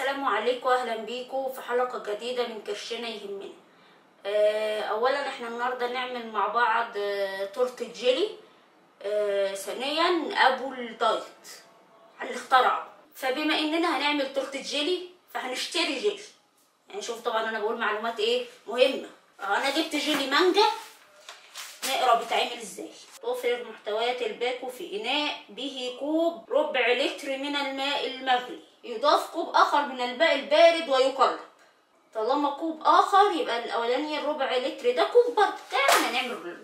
السلام عليكم واهلا بيكم في حلقه جديده من كرشنا يهمنا آه، اولا احنا النهارده نعمل مع بعض آه، تورته جيلي آه، ثانيا ابو الدايت اللي اخترعه فبما اننا هنعمل تورته جيلي فهنشتري جيلي يعني شوف طبعا انا بقول معلومات ايه مهمه آه، انا جبت جيلي مانجا نقرا بيتعمل ازاي توفر محتويات الباكو في اناء به كوب ربع لتر من الماء المغلي يضاف كوب اخر من الماء البارد ويقلب طالما كوب اخر يبقى الاولاني الربع لتر ده كوب برضه تعالى نعمل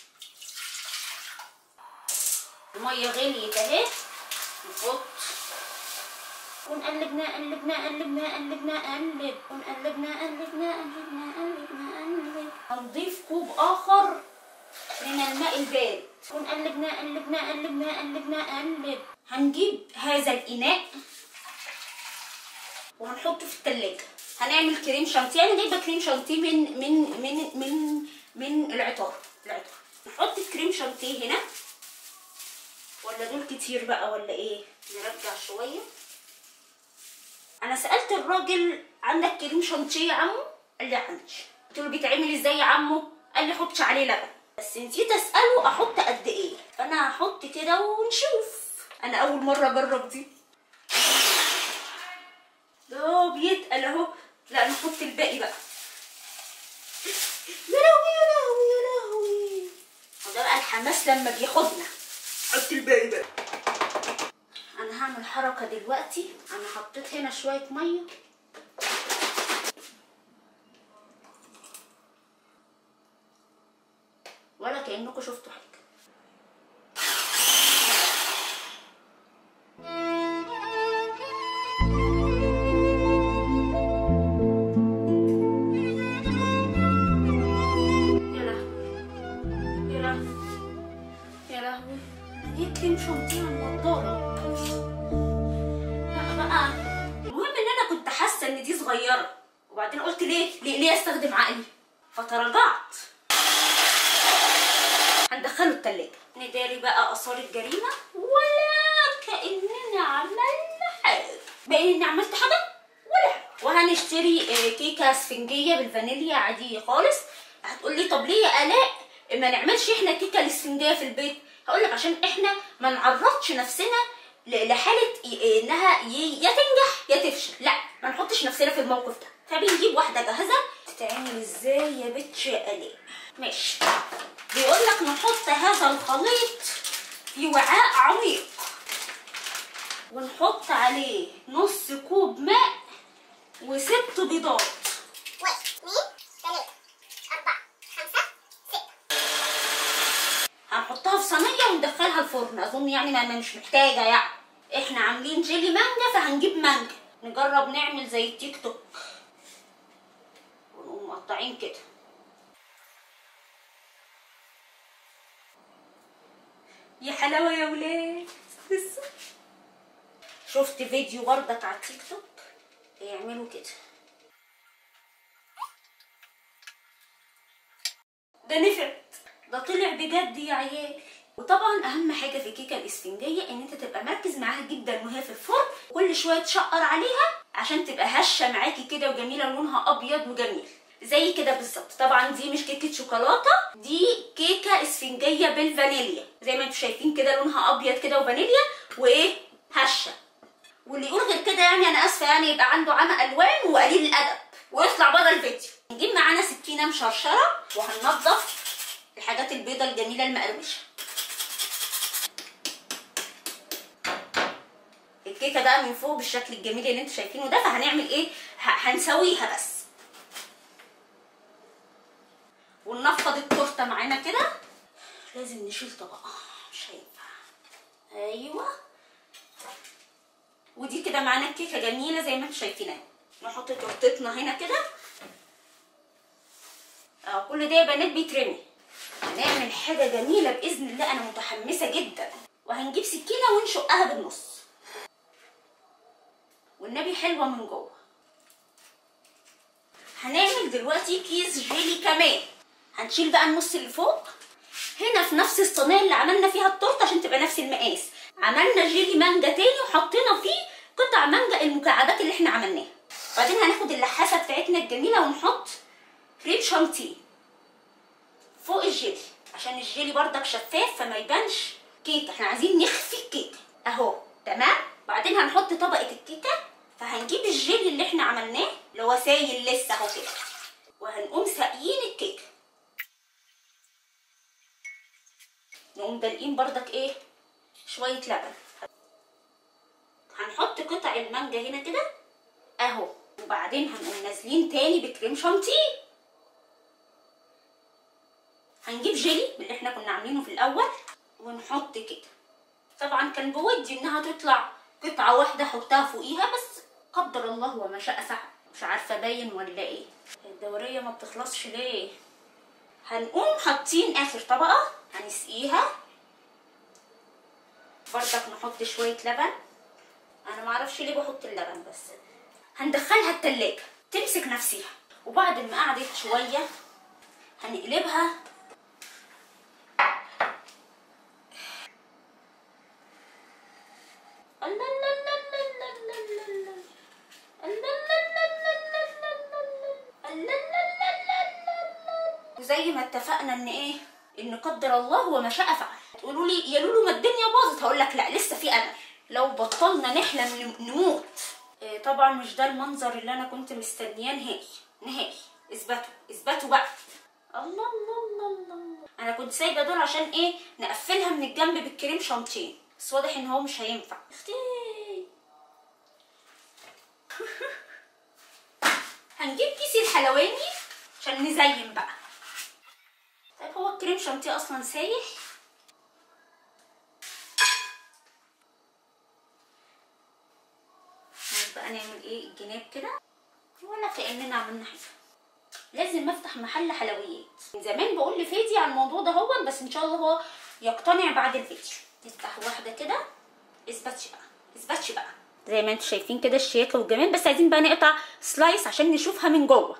الميه غليت اهي نحط ونقلبنا قلبنا قلبنا قلبنا قلب ونقلبنا قلبنا قلبنا قلبنا قلب هنضيف كوب اخر من الماء البارد ونقلبنا قلبنا قلبنا قلبنا قلب هنجيب هذا الاناء وهنحطه في التلاجة هنعمل كريم شانتيه انا جايبه كريم شانتيه من من من من من العطار العطار نحط الكريم شانتيه هنا ولا دول كتير بقى ولا ايه نرجع شويه انا سالت الراجل عندك كريم شانتيه يا عمو قال لي عندي قلت له بيتعمل ازاي يا عمو قال لي حطش عليه لبن بس نسيت اساله احط قد ايه فانا هحط كده ونشوف انا اول مره اجرب دي ده بيتقل اهو لا نحط الباقي بقى يا لهوي يا لهوي يا لهوي وده بقى الحماس لما بياخدنا حط الباقي بقى انا هعمل حركه دلوقتي انا حطيت هنا شويه ميه ولا كانكم شفتوا حاجه يا لهوي يا لهوي يا لهوي انا جبت كريم شانتيه على النضاره لا بقى المهم ان انا كنت حاسه ان دي صغيره وبعدين قلت ليه ليه, ليه استخدم عقلي فتراجعت هندخله التلاجة نداري بقى اثار الجريمه ولا كاننا عملنا حاجه باين اني عملت حاجه ولا حاجة. وهنشتري آه، كيكه اسفنجيه بالفانيليا عاديه خالص هتقولي طب ليه يا الاء ما نعملش احنا كيكه الاسفنجيه في البيت هقول لك عشان احنا ما نعرضش نفسنا ل- لحاله ي- انها ي- يا تنجح يا تفشل لا ما نحطش نفسنا في الموقف ده فبنجيب واحده جاهزه تتعمل ازاي يا بنت يا الاء ماشي بيقول لك نحط هذا الخليط في وعاء عميق ونحط عليه نص كوب ماء وست بيضات واحد اثنين ثلاثة أربعة خمسة ستة هنحطها في صينيه وندخلها الفرن اظن يعني ما ما مش محتاجه يعني احنا عاملين جيلي مانجا فهنجيب مانجا نجرب نعمل زي التيك توك ونقوم مقطعين كده يا حلاوه يا ولاد بصوا. شفت فيديو بردك على التيك توك يعملوا كده ده نفعت ده طلع بجد يا عيال وطبعا اهم حاجه في الكيكه الاسفنجيه ان انت تبقى مركز معاها جدا وهي في الفرن كل شويه تشقر عليها عشان تبقى هشه معاكي كده وجميله لونها ابيض وجميل زي كده بالظبط طبعا دي مش كيكه شوكولاته دي كيكه اسفنجيه بالفانيليا زي ما انتم شايفين كده لونها ابيض كده وفانيليا وايه هشه واللي يقول غير كده يعني انا اسفه يعني يبقى عنده عمى الوان وقليل الادب ويطلع بره الفيديو نجيب معانا سكينه مشرشره وهننضف الحاجات البيضه الجميله المقرمشه الكيكه بقى من فوق بالشكل الجميل اللي انتوا شايفينه ده فهنعمل ايه ه- هنسويها بس وننفض التورته معانا كده لازم نشيل طبقه مش هينفع ايوه ودي كده معانا الكيكه جميله زي ما انتم شايفينها نحط تورتتنا هنا كده اه كل ده يا بنات بيترمي هنعمل حاجه جميله باذن الله انا متحمسه جدا وهنجيب سكينه ونشقها بالنص والنبي حلوه من جوه هنعمل دلوقتي كيس جيلي كمان هنشيل بقى النص اللي فوق هنا في نفس الصينيه اللي عملنا فيها التورته عشان تبقى نفس المقاس عملنا جيلي مانجا تاني وحطينا فيه قطع مانجا المكعبات اللي احنا عملناها بعدين هناخد اللحافه بتاعتنا الجميله ونحط كريم شانتيه فوق الجيلي عشان الجيلي بردك شفاف فما يبانش كيكه احنا عايزين نخفي الكيكه اهو تمام بعدين هنحط طبقه الكيكه فهنجيب الجيلي اللي احنا عملناه اللي هو سايل لسه اهو كده وهنقوم ساقيين الكيكه نقوم دلقين بردك ايه شويه لبن هنحط قطع المانجا هنا كده اهو وبعدين هنقوم نازلين تاني بكريم شانتيه هنجيب جيلي من اللي احنا كنا عاملينه في الاول ونحط كده طبعا كان بودي انها تطلع قطعه واحده احطها فوقيها بس قدر الله وما شاء فعل مش عارفه باين ولا ايه الدوريه ما بتخلصش ليه هنقوم حاطين اخر طبقه هنسقيها بردك نحط شويه لبن انا ما اعرفش ليه بحط اللبن بس هندخلها التلاجة تمسك نفسها وبعد ما قعدت شويه هنقلبها وزي ما اتفقنا ان ايه ان قدر الله وما شاء فعل تقولوا لي يا لولو ما الدنيا باظت هقول لك لا لسه في امل لو بطلنا نحلم نموت إيه طبعا مش ده المنظر اللي انا كنت مستنياه نهائي نهائي اثبتوا اثبتوا بقى الله الله الله الله انا كنت سايبه دول عشان ايه نقفلها من الجنب بالكريم شانتيه بس واضح ان هو مش هينفع اختي هنجيب كيس الحلواني عشان نزين بقى طيب هو الكريم شانتيه اصلا سايح بقى نعمل ايه الجناب كده ولا كاننا عملنا حاجه لازم افتح محل حلويات من زمان بقول لفادي على الموضوع ده هو بس ان شاء الله هو يقتنع بعد الفيديو نفتح واحده كده اثبتش بقى اثبتش بقى زي ما انتم شايفين كده الشياكه والجمال بس عايزين بقى نقطع سلايس عشان نشوفها من جوه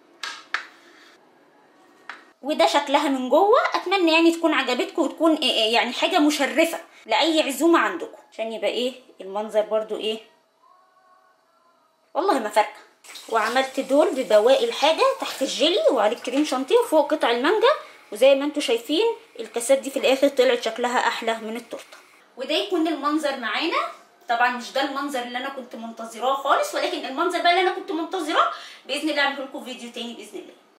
وده شكلها من جوه اتمنى يعني تكون عجبتكم وتكون إيه يعني حاجه مشرفه لاي عزومه عندكم عشان يبقى ايه المنظر برضو ايه والله ما فارقه وعملت دول ببواقي الحاجه تحت الجيلي وعلى الكريم شانتيه وفوق قطع المانجا وزي ما انتم شايفين الكاسات دي في الاخر طلعت شكلها احلى من التورته وده يكون المنظر معانا طبعا مش ده المنظر اللي انا كنت منتظراه خالص ولكن المنظر بقى اللي انا كنت منتظراه باذن الله اعمل لكم فيديو تاني باذن الله